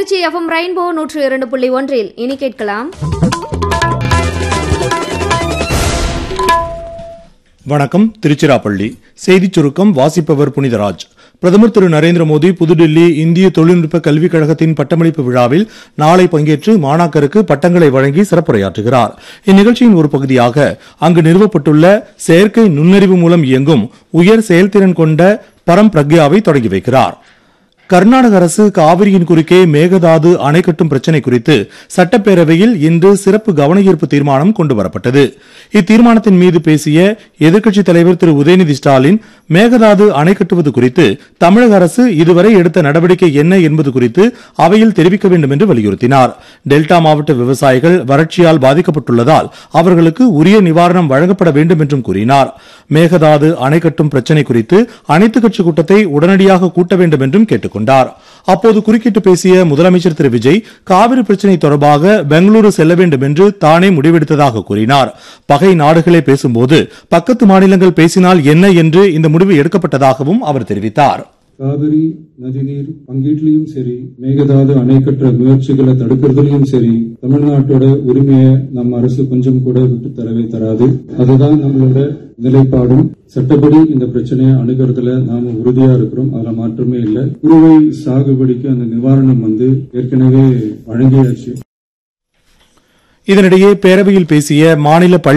Trichy FM rainbow நூற்று இரண்டு புள்ளி ஒன்றில் இனி கேட்கலாம் வணக்கம் திருச்சிராப்பள்ளி செய்திச் சுருக்கம் வாசிப்பவர் புனிதராஜ் பிரதமர் திரு நரேந்திர மோடி புதுடில்லி இந்திய தொழில்நுட்ப கல்விக் கழகத்தின் பட்டமளிப்பு விழாவில் நாளை பங்கேற்று மாணாக்கருக்கு பட்டங்களை வழங்கி சிறப்புரையாற்றுகிறார் இந்நிகழ்ச்சியின் ஒரு பகுதியாக அங்கு நிறுவப்பட்டுள்ள செயற்கை நுண்ணறிவு மூலம் இயங்கும் உயர் செயல்திறன் கொண்ட பரம் பிரக்யாவை தொடங்கி வைக்கிறார் கர்நாடக அரசு காவிரியின் குறுக்கே மேகதாது அணை கட்டும் பிரச்சினை குறித்து சட்டப்பேரவையில் இன்று சிறப்பு கவன ஈர்ப்பு தீர்மானம் கொண்டுவரப்பட்டது இத்தீர்மானத்தின் மீது பேசிய எதிர்க்கட்சித் தலைவர் திரு உதயநிதி ஸ்டாலின் மேகதாது அணை கட்டுவது குறித்து தமிழக அரசு இதுவரை எடுத்த நடவடிக்கை என்ன என்பது குறித்து அவையில் தெரிவிக்க வேண்டும் என்று வலியுறுத்தினார் டெல்டா மாவட்ட விவசாயிகள் வறட்சியால் பாதிக்கப்பட்டுள்ளதால் அவர்களுக்கு உரிய நிவாரணம் வழங்கப்பட வேண்டும் என்றும் கூறினார் மேகதாது அணை கட்டும் பிரச்சினை குறித்து அனைத்துக் கட்சி கூட்டத்தை உடனடியாக கூட்ட வேண்டும் என்றும் கேட்டுக் கொண்டார் அப்போது குறுக்கிட்டு பேசிய முதலமைச்சர் திரு விஜய் காவிரி பிரச்சினை தொடர்பாக பெங்களூரு செல்ல வேண்டும் என்று தானே முடிவெடுத்ததாக கூறினார் பகை நாடுகளே பேசும்போது பக்கத்து மாநிலங்கள் பேசினால் என்ன என்று இந்த முடிவு எடுக்கப்பட்டதாகவும் அவர் தெரிவித்தார் காவிரி நதிநீர் பங்கீட்லயும் சரி மேகதாது அணை கட்டுற முயற்சிகளை தடுக்கிறதுலயும் சரி தமிழ்நாட்டோட உரிமையை நம்ம அரசு கொஞ்சம் கூட விட்டு தரவே தராது அதுதான் நம்மளோட நிலைப்பாடும் சட்டப்படி இந்த பிரச்சனையை அணுகிறதுல நாம உறுதியா இருக்கிறோம் அதுல மாற்றமே இல்லை குறுவை சாகுபடிக்கு அந்த நிவாரணம் வந்து ஏற்கனவே வழங்கியாச்சு இதனிடையே பேரவையில் பேசிய மாநில பள்ளி